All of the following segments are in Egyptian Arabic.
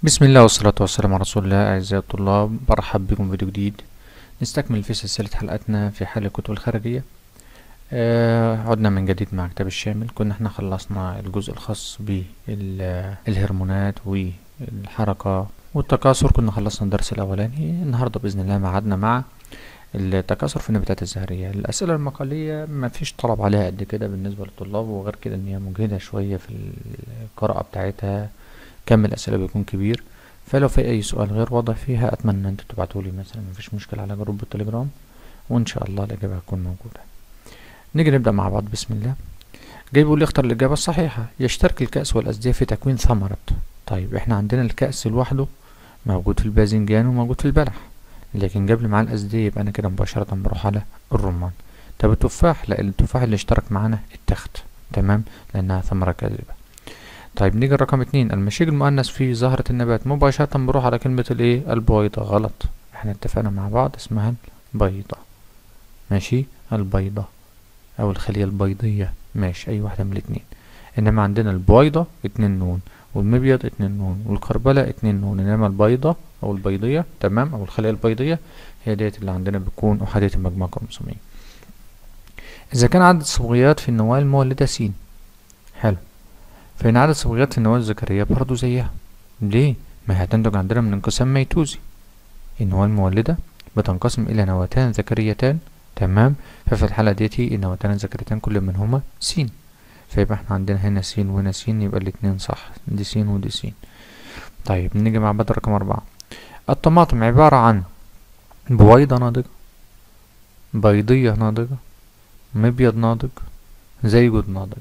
بسم الله والصلاة والسلام على رسول الله أعزائي الطلاب برحب بكم في فيديو جديد نستكمل في سلسلة حلقاتنا في حل الكتب الخارجية آه عدنا من جديد مع كتاب الشامل كنا احنا خلصنا الجزء الخاص بالهرمونات والحركة والتكاثر كنا خلصنا الدرس الأولاني النهاردة بإذن الله معادنا مع التكاثر في النباتات الزهرية الأسئلة المقالية ما فيش طلب عليها قد كده بالنسبة للطلاب وغير كده إن هي مجهدة شوية في القراءة بتاعتها كم الأسئلة بيكون كبير فلو في أي سؤال غير واضح فيها أتمنى أن انتوا تبعتولي مثلا مفيش مشكلة على جروب التليجرام وإن شاء الله الإجابة هتكون موجودة نيجي نبدأ مع بعض بسم الله جاي بيقول لي اختر الإجابة الصحيحة يشترك الكأس والأزدية في تكوين ثمرة طيب احنا عندنا الكأس لوحده موجود في الباذنجان وموجود في البلح لكن جاب لي معاه الأزدية يبقى أنا كده مباشرة بروح على الرمان طب التفاح لا التفاح اللي اشترك معانا التخت تمام لأنها ثمرة كاذبة طيب نيجي رقم اتنين المشيج المؤنث في زهرة النبات مباشرة بروح على كلمة الايه البويضة غلط احنا اتفقنا مع بعض اسمها البيضة ماشي البيضة او الخلية البيضية ماشي اي واحدة من الاتنين انما عندنا البويضة اتنين نون والمبيض اتنين نون والكربلة اتنين نون انما البيضة او البيضية تمام او الخلية البيضية هي ديت اللي عندنا بتكون احادية المجموعة الكروموسومية اذا كان عدد الصبغيات في النواة المولدة س حلو فإن عدد صبغيات النواة الذكرية برضه زيها ليه؟ ما هي هتنتج عندنا من انقسام ميتوزي النواة المولدة بتنقسم إلى نواتان ذكريتان تمام ففي الحالة ديتي النواتان الذكريتان كل منهما س فيبقى احنا عندنا هنا س وهنا س يبقى الاتنين صح دي س ودي س طيب نيجي مع بعض رقم أربعة الطماطم عبارة عن بويضة ناضجة بيضية ناضجة مبيض ناضج زيجود ناضج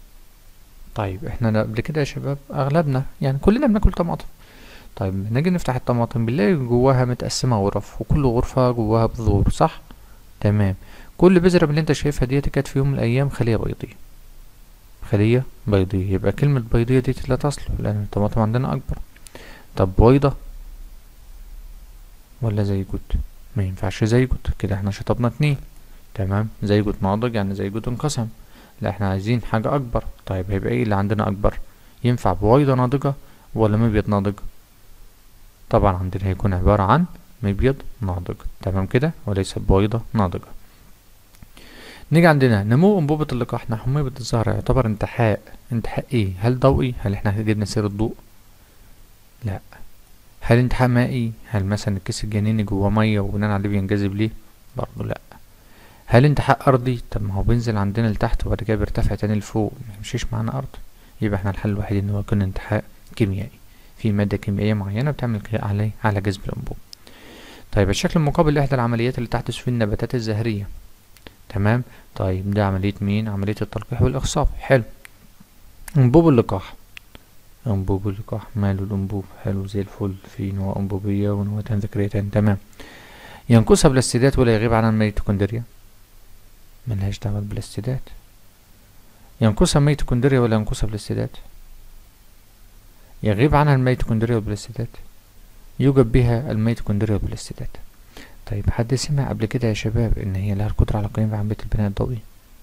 طيب احنا قبل كده يا شباب اغلبنا يعني كلنا بناكل طماطم طيب نيجي نفتح الطماطم بنلاقي جواها متقسمة غرف وكل غرفة جواها بذور صح تمام كل بذرة من اللي انت شايفها ديت كانت في يوم من الايام خلية بيضية خلية بيضية يبقى كلمة بيضية ديت لا تصلح لان الطماطم عندنا اكبر طب بيضة ولا زيجود ما ينفعش زيجود كده احنا شطبنا اتنين تمام زيجود ناضج يعني زيجود انقسم لا احنا عايزين حاجة أكبر طيب هيبقى ايه اللي عندنا أكبر ينفع بويضة ناضجة ولا مبيض ناضج طبعا عندنا هيكون عبارة عن مبيض ناضج تمام كده وليس بويضة ناضجة نيجي عندنا نمو أنبوبة اللقاح نحو مبيض الزهرة يعتبر انتحاء انتحاء ايه هل ضوئي هل احنا جبنا سير الضوء لا هل انتحاء مائي هل مثلا الكيس الجنيني جواه مية وبناء عليه بينجذب ليه برضه لا هل انتحاء ارضي طب ما هو بينزل عندنا لتحت وبعد كده بيرتفع تاني لفوق ما يمشيش معانا ارض يبقى احنا الحل الوحيد ان هو يكون انتحاء كيميائي في مادة كيميائية معينة بتعمل عليه على جذب الانبوب طيب الشكل المقابل لإحدى العمليات اللي تحدث في النباتات الزهرية تمام طيب ده عملية مين عملية التلقيح والإخصاب حلو أنبوب اللقاح أنبوب اللقاح ماله الأنبوب حلو زي الفل في نواة أنبوبية ونواتان ذكريتان تمام ينقصها بلاستيدات ولا يغيب عنها الميتوكوندريا ملهاش دعوة بالبلاستيدات ينقصها الميتوكوندريا ولا ينقصها بلاستيدات يغيب عنها الميتوكوندريا والبلاستيدات يوجد بها الميتوكوندريا والبلاستيدات طيب حد سمع قبل كده يا شباب ان هي لها القدرة على القيام بعملية البناء الضوئي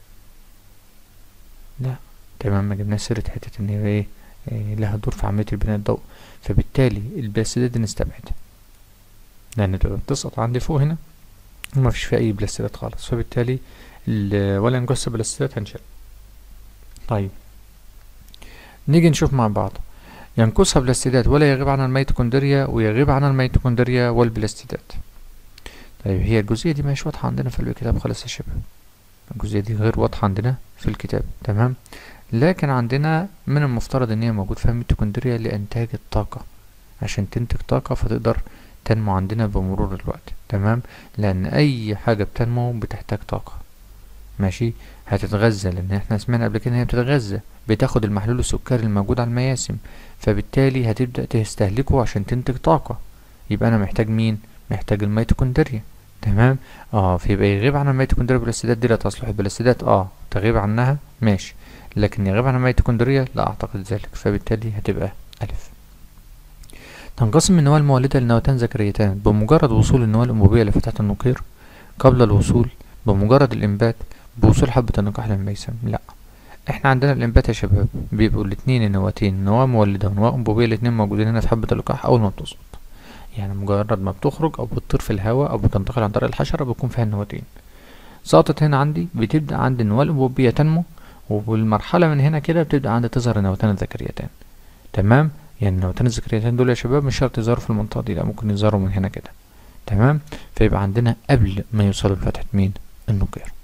لا تمام ما جبناش سيرة حتة ان هي ايه, إيه لها دور في عملية البناء الضوئي فبالتالي البلاستيدات دي نستبعدها لان تقدر تسقط عندي فوق هنا وما فيش فيها اي بلاستيدات خالص فبالتالي ولا نقص بلاستيدات هنشيل طيب نيجي نشوف مع بعض ينقصها بلاستيدات ولا يغيب عنها الميتوكوندريا ويغيب عنها الميتوكوندريا والبلاستيدات طيب هي الجزئية دي مش واضحة عندنا في الكتاب خالص يا شباب الجزئية دي غير واضحة عندنا في الكتاب تمام لكن عندنا من المفترض ان هي موجود فيها ميتوكوندريا لانتاج الطاقة عشان تنتج طاقة فتقدر تنمو عندنا بمرور الوقت تمام لان اي حاجة بتنمو بتحتاج طاقة ماشي هتتغذى لان احنا سمعنا قبل كده ان هي بتتغذى بتاخد المحلول السكري الموجود على المياسم فبالتالي هتبدأ تستهلكه عشان تنتج طاقة يبقى انا محتاج مين محتاج الميتوكوندريا تمام اه فيبقى يغيب عن الميتوكوندريا البلاستيدات دي لا تصلح البلاستيدات اه تغيب عنها ماشي لكن يغيب عن الميتوكوندريا لا اعتقد ذلك فبالتالي هتبقى الف تنقسم النواة المولدة لنواتان ذكريتان بمجرد وصول النواة الأنبوبية لفتحة النقير قبل الوصول بمجرد الإنبات بوصول حبة اللقاح للميسم لا احنا عندنا الانبات يا شباب بيبقوا الاتنين النواتين نواة مولدة ونواة انبوبية الاتنين موجودين هنا في حبة اللقاح اول ما بتسقط يعني مجرد ما بتخرج او بتطير في الهواء او بتنتقل عن طريق الحشرة بيكون فيها النواتين سقطت هنا عندي بتبدأ عندي النواة الانبوبية تنمو وبالمرحلة من هنا كده بتبدأ عندي تظهر النواتان الذكريتان تمام يعني النواتان الذكريتان دول يا شباب مش شرط يظهروا في المنطقة دي لا ممكن يظهروا من هنا كده تمام فيبقى عندنا قبل ما يوصلوا لفتحة مين النقير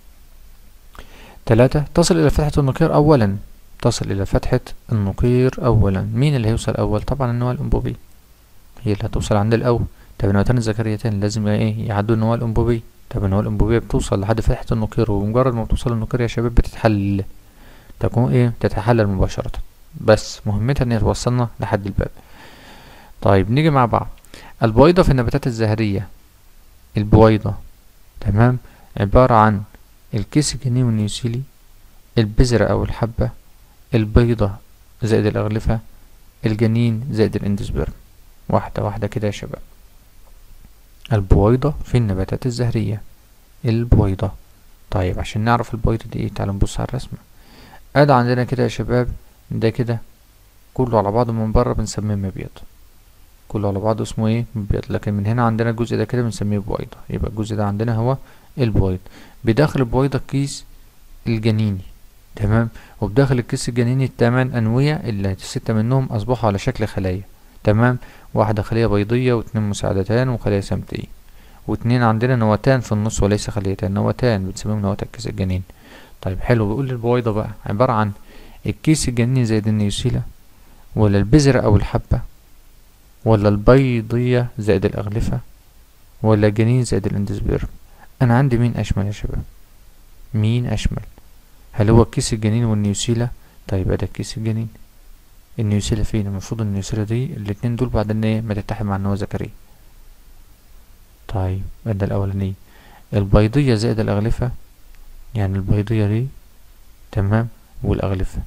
تلاتة تصل إلى فتحة النقير أولا تصل إلى فتحة النقير أولا مين اللي هيوصل أول طبعا النواة الأنبوبية هي اللي هتوصل عند الأول طب النواتان الذكريتان لازم إيه يعدوا النواة الأنبوبية طب النواة الأنبوبية بتوصل لحد فتحة النقير ومجرد ما بتوصل النقير يا شباب بتتحلل تكون إيه تتحلل مباشرة بس مهمتها إن هي توصلنا لحد الباب طيب نيجي مع بعض البويضة في النباتات الزهرية البويضة تمام عبارة عن الكيس الجنين والنيوسيلي البذرة أو الحبة البيضة زائد الأغلفة الجنين زائد الاندوسبرم واحدة واحدة كده يا شباب البويضة في النباتات الزهرية البويضة طيب عشان نعرف البويضة دي ايه تعالوا نبص على الرسمة ادي عندنا كده يا شباب ده كده كله على بعضه من بره بنسميه مبيض كله على بعضه اسمه ايه مبيض لكن من هنا عندنا الجزء ده كده بنسميه بويضة يبقى الجزء ده عندنا هو البويض بداخل البويضة الكيس الجنيني تمام وبداخل الكيس الجنيني التمن أنوية اللي ستة منهم أصبحوا على شكل خلايا تمام واحدة خلية بيضية واتنين مساعدتان وخلية سمتية واتنين عندنا نواتان في النص وليس خليتان نواتان بنسميهم نواة الكيس الجنيني طيب حلو بيقول لي البويضة بقى عبارة عن الكيس الجنيني زائد النيوسيلا ولا البذرة أو الحبة ولا البيضية زائد الأغلفة ولا الجنين زائد الاندسبيرم أنا عندي مين أشمل يا شباب مين أشمل هل هو الكيس الجنين والنيوسيلا طيب ده الكيس الجنين النيوسيلا فين المفروض النيوسيلا دي الاتنين دول بعد ايه ما تتحد مع النواة الذكرية طيب ده الأولانية البيضية زائد الأغلفة يعني البيضية دي تمام والأغلفة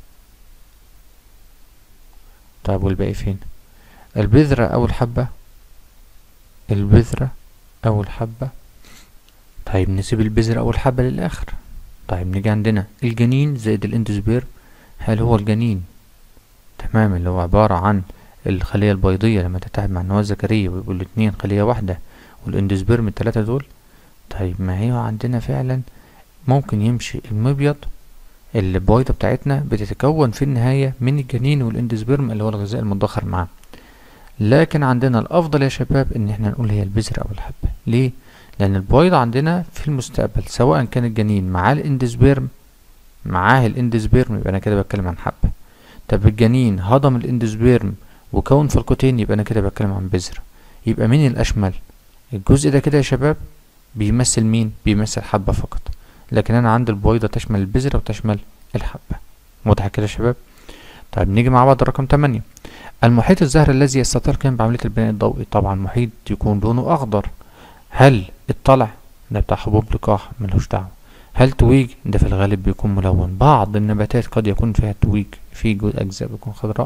طيب والباقي فين البذرة أو الحبة البذرة أو الحبة طيب نسيب البذرة أو الحبة للآخر طيب نيجي عندنا الجنين زائد الاندوسبيرم هل هو الجنين تمام اللي هو عبارة عن الخلية البيضية لما تتحد مع النواة الذكرية ويبقوا الاتنين خلية واحدة والاندوسبيرم التلاتة دول طيب ما هي عندنا فعلا ممكن يمشي المبيض البويضة بتاعتنا بتتكون في النهاية من الجنين والاندوسبيرم اللي هو الغذاء المدخر معاه لكن عندنا الأفضل يا شباب إن احنا نقول هي البذرة أو الحبة ليه؟ لأن البويضة عندنا في المستقبل سواء كان الجنين معاه الاندوسبيرم معاه الاندوسبيرم يبقى أنا كده بتكلم عن حبة طب الجنين هضم الاندوسبيرم وكون فلقتين يبقى أنا كده بتكلم عن بذرة يبقى مين الأشمل؟ الجزء ده كده يا شباب بيمثل مين؟ بيمثل حبة فقط لكن أنا عندي البويضة تشمل البذرة وتشمل الحبة واضح كده يا شباب؟ طيب نيجي مع بعض رقم تمانية المحيط الزهري الذي يستطيع القيام بعملية البناء الضوئي طبعا محيط يكون لونه أخضر هل الطلع ده بتاع حبوب لقاح ملوش دعوة هل تويج ده في الغالب بيكون ملون بعض النباتات قد يكون فيها تويج في جزء أجزاء بيكون خضراء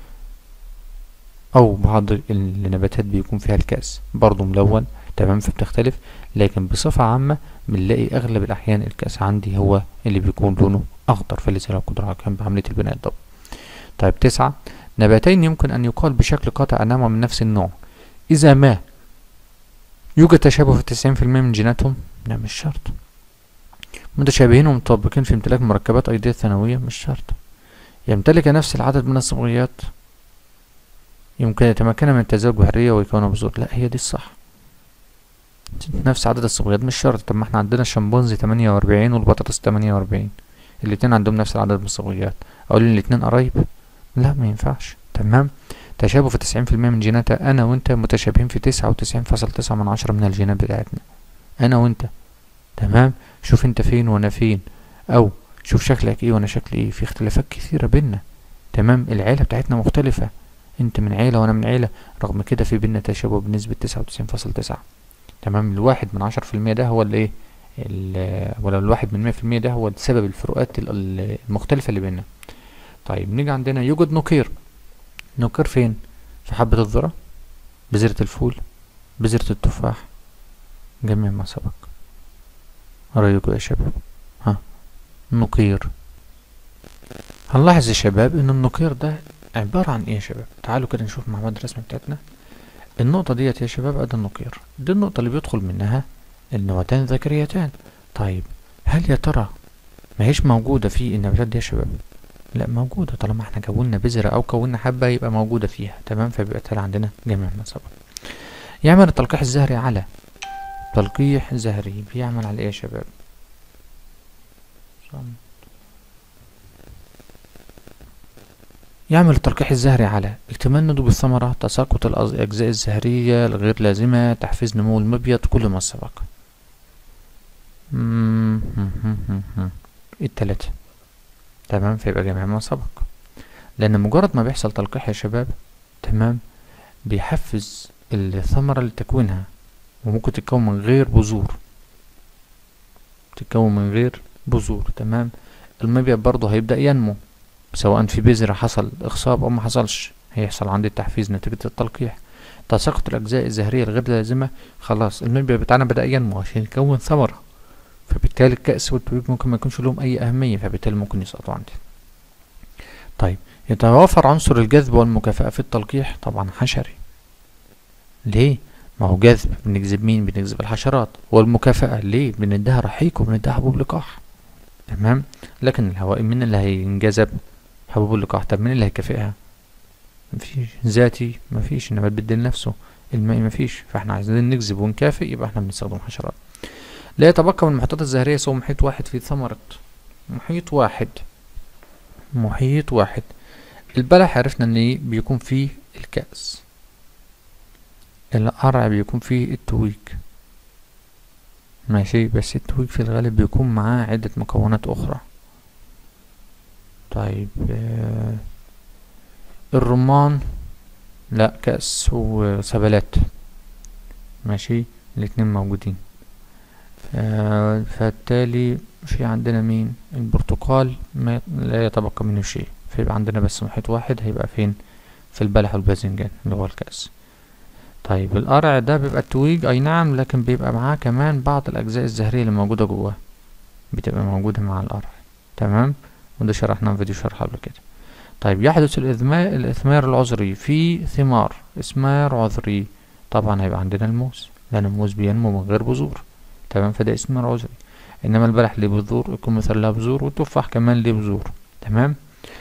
أو بعض النباتات بيكون فيها الكأس برضو ملون تمام فبتختلف لكن بصفة عامة بنلاقي أغلب الأحيان الكأس عندي هو اللي بيكون لونه أخضر فليس له قدرة على القيام بعملية البناء الضوئي طيب تسعة نباتين يمكن أن يقال بشكل قاطع أنهما من نفس النوع إذا ما يوجد تشابه في التسعين في المية من جيناتهم لا مش شرط متشابهين ومطبقين في امتلاك مركبات أيدية ثانوية مش شرط يمتلك نفس العدد من الصبغيات يمكن يتمكن من التزاوج بحرية ويكون بذور لا هي دي الصح نفس عدد الصبغيات مش شرط طب ما احنا عندنا الشمبانزي تمانية وأربعين والبطاطس تمانية وأربعين الاتنين عندهم نفس العدد من الصبغيات أقول إن الاتنين قرايب لا ما ينفعش تمام تشابه في تسعين في المية من جيناتها أنا وأنت متشابهين في تسعة وتسعين فاصل تسعة من عشرة من الجينات بتاعتنا أنا وأنت تمام شوف أنت فين وأنا فين أو شوف شكلك إيه وأنا شكلي إيه في اختلافات كثيرة بينا تمام العيلة بتاعتنا مختلفة أنت من عيلة وأنا من عيلة رغم كده في بينا تشابه بنسبة تسعة وتسعين فاصل تسعة تمام الواحد من عشرة في المية ده هو اللي إيه ولا الواحد من مية في المية ده هو سبب الفروقات المختلفة اللي بينا طيب نيجي عندنا يوجد نقير نقير فين في حبة الذرة بذرة الفول بذرة التفاح جميع ما سبق رأيكم يا شباب ها نقير هنلاحظ يا شباب ان النقير ده عبارة عن ايه يا شباب تعالوا كده نشوف مع بعض الرسمة بتاعتنا النقطة ديت يا شباب ادي النقير دي النقطة اللي بيدخل منها النواتان الذكريتان طيب هل يا ترى ما هيش موجودة في النباتات دي يا شباب لا موجودة طالما احنا كونا بذرة او كونا حبة يبقى موجودة فيها تمام فبيبقى تالي عندنا جميع ما سبق يعمل التلقيح الزهري على تلقيح زهري بيعمل على ايه يا شباب يعمل التلقيح الزهري على اكتمال نضوج الثمرة تساقط الأجزاء الزهرية الغير لازمة تحفيز نمو المبيض كل ما سبق التلاتة تمام فيبقى جميع ما سبق لأن مجرد ما بيحصل تلقيح يا شباب تمام بيحفز الثمرة لتكوينها وممكن تتكون من غير بذور تتكون من غير بذور تمام المبيض برضه هيبدأ ينمو سواء في بذرة حصل إخصاب أو ما حصلش هيحصل عندي التحفيز نتيجة التلقيح تساقط الأجزاء الزهرية الغير لازمة خلاص المبيض بتاعنا بدأ ينمو عشان يكون ثمرة فبالتالي الكأس والتويج ممكن ما يكونش لهم أي أهمية فبالتالي ممكن يسقطوا عندي طيب يتوافر عنصر الجذب والمكافأة في التلقيح طبعا حشري ليه؟ ما هو جذب بنجذب مين؟ بنجذب الحشرات والمكافأة ليه؟ بنديها رحيق وبنديها حبوب لقاح تمام لكن الهواء مين اللي هينجذب؟ حبوب اللقاح طب مين اللي هيكافئها؟ مفيش ذاتي مفيش النبات بدي لنفسه المائي مفيش فاحنا عايزين نجذب ونكافئ يبقى احنا بنستخدم حشرات لا يتبقى من المحيطات الزهرية سوى محيط واحد في ثمرة محيط واحد محيط واحد البلح عرفنا ان ايه بيكون فيه الكأس القرع بيكون فيه التويج ماشي بس التويج في الغالب بيكون معاه عدة مكونات أخرى طيب آه الرمان لا كأس وسبلات ماشي الاتنين موجودين آه فبالتالي في عندنا مين البرتقال ما لا يتبقى منه شيء فيبقى عندنا بس محيط واحد هيبقى فين في البلح والباذنجان اللي هو الكأس طيب القرع ده بيبقى التويج اي نعم لكن بيبقى معاه كمان بعض الاجزاء الزهريه اللي موجوده جواه بتبقى موجوده مع القرع تمام وده شرحناه في فيديو شرح قبل كده طيب يحدث الإثمار, الإثمار العذري في ثمار إثمار عذري طبعا هيبقى عندنا الموز لأن الموز بينمو من غير بذور تمام فده إثمار عذري إنما البلح ليه بذور يكون مثل لها بذور والتفاح كمان ليه بذور تمام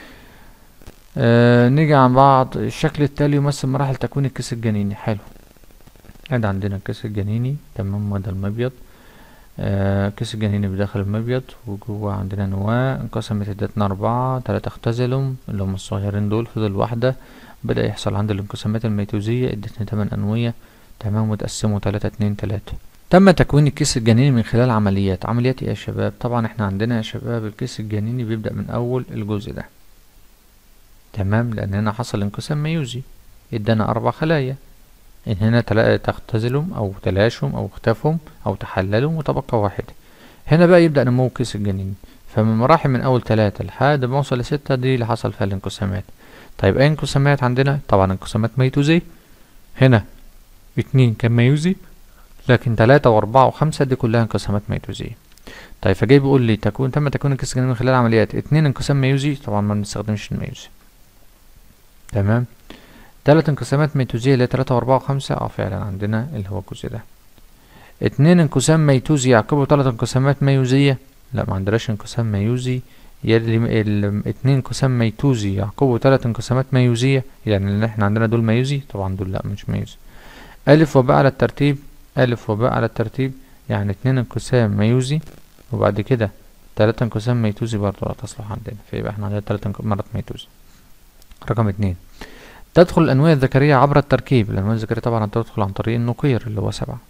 آه نيجي عن بعض الشكل التالي يمثل مراحل تكوين الكيس الجنيني حلو ادي عندنا الكيس الجنيني تمام وده المبيض آه كيس الجنيني بداخل المبيض وجوه عندنا نواة انقسمت ادتنا أربعة تلاتة اختزلوا اللي هم الصغيرين دول فضل واحدة بدأ يحصل عند الانقسامات الميتوزية ادتنا تمن أنوية تمام وتقسموا تلاتة اتنين تلاتة تم تكوين الكيس الجنيني من خلال عمليات عمليات ايه يا شباب طبعا احنا عندنا يا شباب الكيس الجنيني بيبدأ من أول الجزء ده تمام لأن هنا حصل انقسام ميوزي ادانا أربع خلايا إن هنا تختزلهم أو تلاشهم أو اختفهم أو تحللهم وتبقى واحد هنا بقى يبدأ نمو كيس الجنين فمن مراحل من أول تلاتة لحد ما أوصل لستة دي اللي حصل فيها الانقسامات طيب أي انقسامات عندنا طبعا انقسامات ميتوزي هنا اتنين كان ميوزي لكن تلاتة وأربعة وخمسة دي كلها انقسامات ميتوزية طيب فجاي بيقول لي تكون تم تكوين الكيس الجنين من خلال عمليات اتنين انقسام ميوزي طبعا ما بنستخدمش الميوزي تمام تلات انقسامات ميتوزية اللي هي تلاتة وأربعة وخمسة اه فعلا عندنا اللي هو الجزء ده اتنين انقسام ميتوزي يعقبه تلات انقسامات ميوزية لا ما عندناش انقسام ميوزي يلي اتنين انقسام ميتوزي يعقبه تلات انقسامات ميوزية يعني اللي احنا عندنا دول ميوزي طبعا دول لا مش ميوزي ألف وباء على الترتيب ألف وباء على الترتيب يعني اتنين انقسام ميوزي وبعد كده تلاتة انقسام ميتوزي برضه لا تصلح عندنا فيبقى احنا عندنا تلات مرات ميتوزي رقم اتنين تدخل الأنواع الذكرية عبر التركيب الأنواع الذكرية طبعا تدخل عن طريق النقير اللي هو سبعة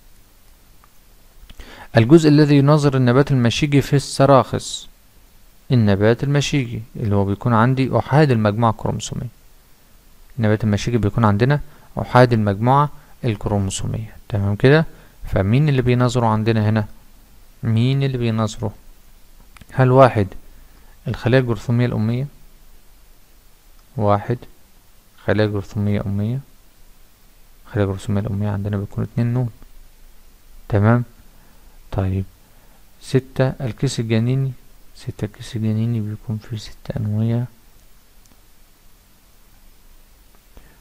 الجزء الذي يناظر النبات المشيجي في السراخس النبات المشيجي اللي هو بيكون عندي أحاد المجموعة الكروموسومية النبات المشيجي بيكون عندنا أحاد المجموعة الكروموسومية تمام كده فمين اللي بيناظره عندنا هنا مين اللي بيناظره هل واحد الخلايا الجرثومية الأمية واحد خلايا جرثومية أمية خلايا جرثومية الأمية عندنا بيكون اتنين نون تمام طيب ستة الكيس الجنيني ستة الكيس الجنيني بيكون فيه ستة أنوية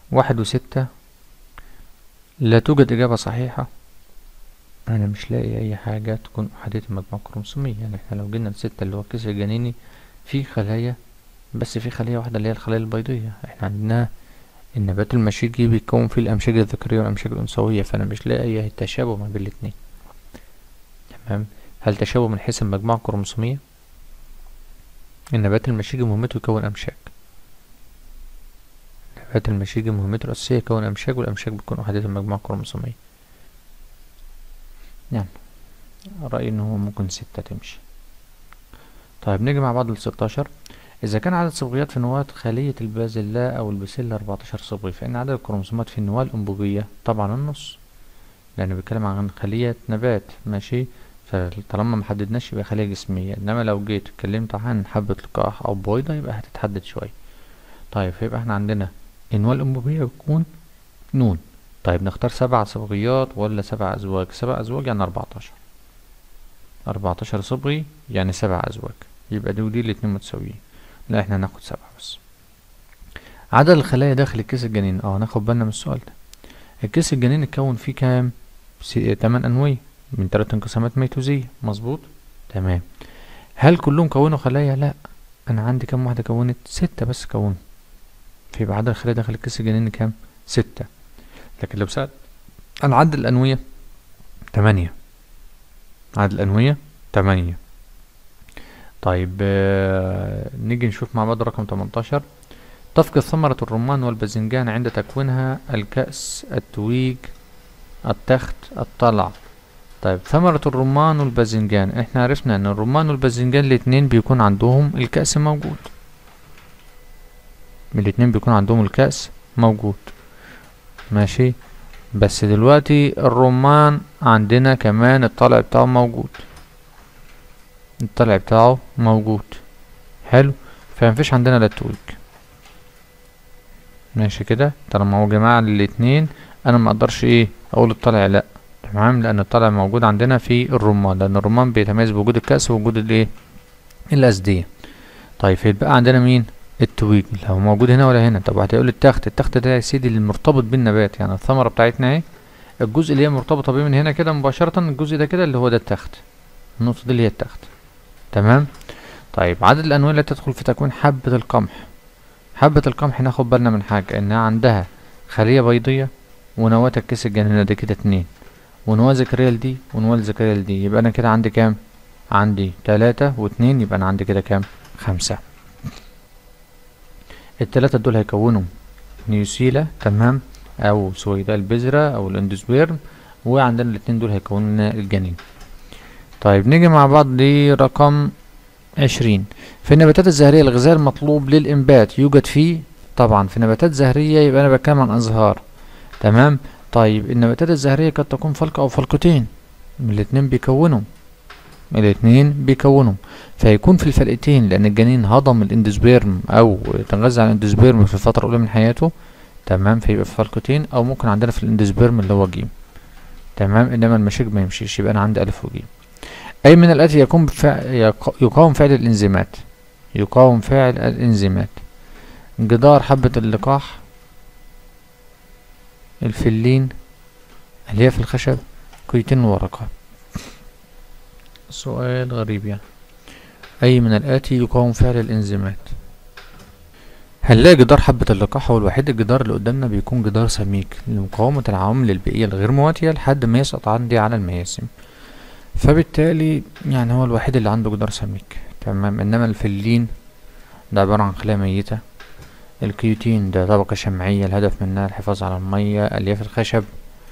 واحد وستة لا توجد إجابة صحيحة أنا مش لاقي أي حاجة تكون أحادية المجموعة الكروموسومية يعني احنا لو جينا لستة اللي هو الكيس الجنيني في خلايا بس في خلية واحدة اللي هي الخلايا البيضية احنا عندنا النبات المشيجي بيتكون فيه الأمشاج الذكرية والأمشاج الأنثوية فأنا مش لاقي أي تشابه ما بين الاتنين تمام هل تشابه من حيث المجموعة الكروموسومية النبات المشيجي مهمته يكون أمشاج النبات المشيجي مهمته الأساسية يكون أمشاج والأمشاج بتكون أحادية المجموعة الكروموسومية يعني رأيي إن هو ممكن ستة تمشي طيب نيجي مع بعض لستاشر إذا كان عدد صبغيات في نواة خلية البازلاء أو البسلة 14 صبغي فإن عدد الكروموسومات في النواة الأنبوبية طبعا النص لأنه بيتكلم عن خلية نبات ماشي فطالما محددناش يبقى خلية جسمية إنما لو جيت اتكلمت عن حبة لقاح أو بويضة يبقى هتتحدد شوية طيب فيبقى احنا عندنا النواة الأنبوبية بتكون نون طيب نختار سبع صبغيات ولا سبع أزواج سبع أزواج يعني أربعتاشر أربعتاشر صبغي يعني سبع أزواج يبقى دي ودي الاتنين متساويين لا احنا هناخد سبعة بس عدد الخلايا داخل الكيس الجنين اه ناخد بالنا من السؤال ده الكيس الجنين اتكون فيه كام سي... تمن أنوية من تلات انقسامات ميتوزية مظبوط تمام هل كلهم كونوا خلايا لا انا عندي كام واحدة كونت ستة بس كونوا فيبقى عدد الخلايا داخل الكيس الجنين كام ستة لكن لو سأل عن عدد الأنوية تمانية عدد الأنوية تمانية طيب آه نيجي نشوف مع بعض رقم 18 تفقد ثمرة الرمان والباذنجان عند تكوينها الكأس التويج التخت الطلع طيب ثمرة الرمان والباذنجان احنا عرفنا ان الرمان والباذنجان الاتنين بيكون عندهم الكأس موجود الاتنين بيكون عندهم الكأس موجود ماشي بس دلوقتي الرمان عندنا كمان الطلع بتاعه موجود الطلع بتاعه موجود حلو فمفيش عندنا لا تويج ماشي كده طالما هو جماعة الاتنين انا ما اقدرش ايه اقول الطلع لا تمام لان الطلع موجود عندنا في الرمان لان الرمان بيتميز بوجود الكأس ووجود الايه الأسدية طيب فيتبقى عندنا مين التويج لا هو موجود هنا ولا هنا طب هتقول التخت التخت ده يا سيدي اللي مرتبط بالنبات يعني الثمرة بتاعتنا اهي الجزء اللي هي مرتبطة بيه من هنا كده مباشرة الجزء ده كده اللي هو ده التخت النقطة دي اللي هي التخت تمام طيب عدد الأنواع اللي تدخل في تكوين حبة القمح حبة القمح ناخد بالنا من حاجة انها عندها خلية بيضية ونواة الكيس الجنينة دي كده اتنين ونواة ذكرية لدي ونواة ذكرية لدي يبقى انا كده عندي كام عندي تلاتة واتنين يبقى انا عندي كده كام خمسة التلاتة دول هيكونوا نيوسيلا تمام او سويداء البذرة او الاندوسبيرم وعندنا الاتنين دول هيكونوا لنا الجنين طيب نيجي مع بعض لرقم عشرين في النباتات الزهرية الغذاء المطلوب للإنبات يوجد فيه طبعا في نباتات زهرية يبقى أنا بتكلم عن أزهار تمام طيب النباتات الزهرية قد تكون فلقة أو فلقتين من الاتنين بيكونوا الاتنين بيكونوا فيكون في الفلقتين لأن الجنين هضم الاندوسبيرم أو تغذى على الاندوسبيرم في الفترة الأولى من حياته تمام فيبقى في فلقتين أو ممكن عندنا في الاندوسبيرم اللي هو جيم تمام إنما المشيج ما يمشيش يبقى أنا عندي ألف وجيم أي من الآتي يقوم بفعل يقاوم فعل الإنزيمات يقاوم فعل الإنزيمات جدار حبة اللقاح الفلين ألياف الخشب كيتين الورقة سؤال غريب يعني أي من الآتي يقاوم فعل الإنزيمات هنلاقي جدار حبة اللقاح هو الوحيد الجدار اللي قدامنا بيكون جدار سميك لمقاومة العوامل البيئية الغير مواتية لحد ما يسقط عندي على المياسم فبالتالي يعني هو الوحيد اللي عنده جدار سميك تمام انما الفلين ده عبارة عن خلايا ميتة الكيوتين ده طبقة شمعية الهدف منها الحفاظ على المية الياف الخشب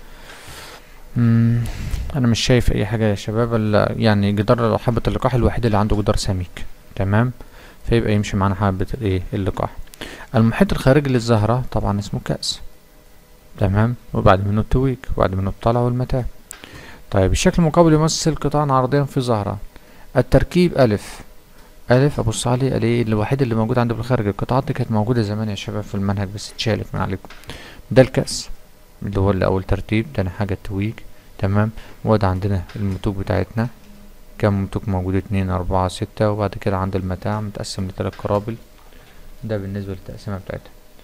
مم. انا مش شايف اي حاجة يا شباب الا يعني جدار حبة اللقاح الوحيد اللي عنده جدار سميك تمام فيبقى يمشي معانا حبة ايه اللقاح المحيط الخارجي للزهرة طبعا اسمه كأس تمام وبعد منه التويج وبعد منه الطلع والمتاع طيب الشكل المقابل يمثل قطاعا عرضيا في زهرة التركيب ألف ألف أبص عليه ألاقيه الوحيد اللي موجود عندي بالخارج القطاعات دي كانت موجودة زمان يا شباب في المنهج بس اتشالت من عليكم ده الكأس اللي هو اللي أول ترتيب تاني حاجة التويج تمام وده عندنا المتوج بتاعتنا كم متوج موجود اتنين أربعة ستة وبعد كده عند المتاع متقسم لتلات قرابل ده بالنسبة للتقسيمة بتاعتها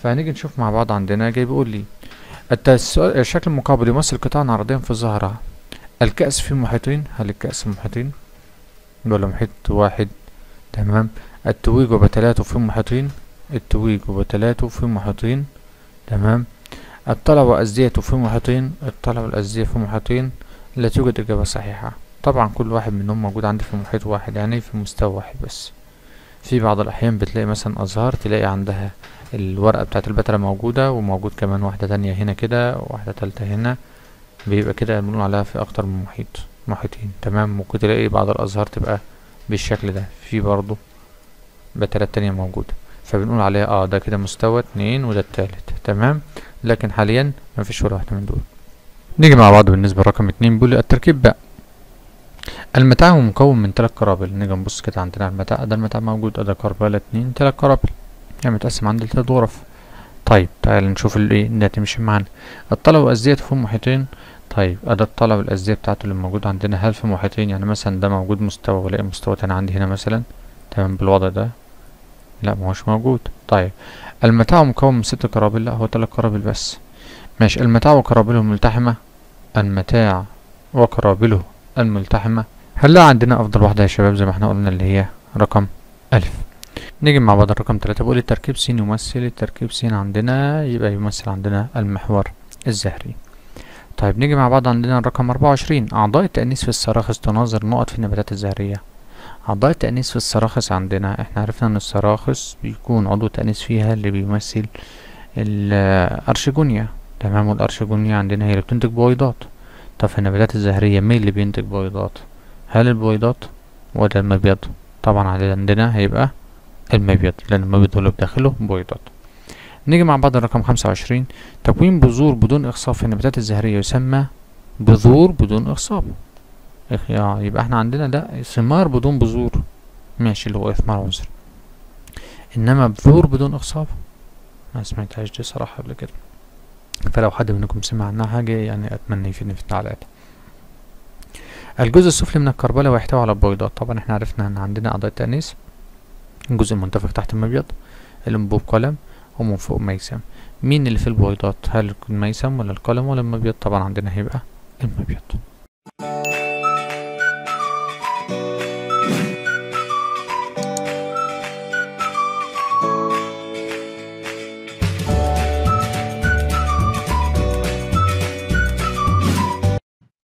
فهنيجي نشوف مع بعض عندنا جاي بيقول لي الت- السؤال- الشكل المقابل يمثل قطاعا عرضيا في الزهرة الكأس في محيطين هل الكأس محيطين ولا محيط واحد تمام التويج وبتلاته في محيطين التويج وبتلاته في محيطين تمام الطلب وأزديته في محيطين الطلب والأزدية في محيطين لا توجد إجابة صحيحة طبعا كل واحد منهم موجود عندي في محيط واحد يعني في مستوى واحد بس في بعض الأحيان بتلاقي مثلا أزهار تلاقي عندها الورقة بتاعت البتراء موجودة وموجود كمان واحدة تانية هنا كده وواحدة تالتة هنا بيبقى كده بنقول عليها في أكتر من محيط محيطين تمام ممكن تلاقي بعض الأزهار تبقى بالشكل ده في برضه بترات تانية موجودة فبنقول عليها اه ده كده مستوى اتنين وده التالت تمام لكن حاليا مفيش ولا واحدة من دول نيجي مع بعض بالنسبة لرقم اتنين بيقول لي التركيب بقى المتاع هو مكون من تلات قرابل نيجي نبص كده عندنا المتاع ده المتاع موجود ادي قربلة اتنين تلات قرابل يعني متقسم عندي لتلات غرف طيب تعال نشوف الايه ده تمشي معانا الطلب والأزدية في محيطين طيب ادي الطلب والأزدية بتاعته اللي موجود عندنا هل في محيطين يعني مثلا ده موجود مستوى ولاقي مستوى تاني عندي هنا مثلا تمام بالوضع ده لا ما هوش موجود طيب المتاع مكون من ست قرابل لا هو تلات قرابل بس ماشي المتاع وقرابله ملتحمة المتاع وقرابله الملتحمة هنلاقي عندنا أفضل واحدة يا شباب زي ما احنا قلنا اللي هي رقم ألف نيجي مع بعض الرقم تلاتة بقول التركيب س يمثل التركيب س عندنا يبقى يمثل عندنا المحور الزهري طيب نيجي مع بعض عندنا الرقم أربعة وعشرين أعضاء التأنيث في السراخس تناظر نقط في النباتات الزهرية أعضاء التأنيث في السراخس عندنا احنا عرفنا ان السراخس بيكون عضو التأنيث فيها اللي بيمثل الأرشيجونيا تمام والأرشيجونيا عندنا هي اللي بتنتج بويضات طب في النباتات الزهرية مين اللي بينتج بويضات هل البويضات ولا المبيض طبعا عندنا هيبقى المبيض لأن المبيض هو اللي بداخله بويضات نيجي مع بعض الرقم خمسة وعشرين تكوين بذور بدون إخصاب في النباتات الزهرية يسمى بذور بدون إخصاب إخ- يبقى احنا عندنا ده ثمار بدون بذور ماشي اللي هو إثمار عنصر إنما بذور بدون إخصاب ما سمعتهاش دي صراحة قبل كده فلو حد منكم سمع عنها حاجة يعني أتمنى يفيدني في التعليقات الجزء السفلي من الكربلة ويحتوي على البويضات طبعا احنا عرفنا ان عندنا أعضاء التأنيث الجزء المنتفخ تحت المبيض الأنبوب قلم ومن فوق ميسم مين اللي في البويضات هل الميسم ولا القلم ولا المبيض طبعا عندنا هيبقى المبيض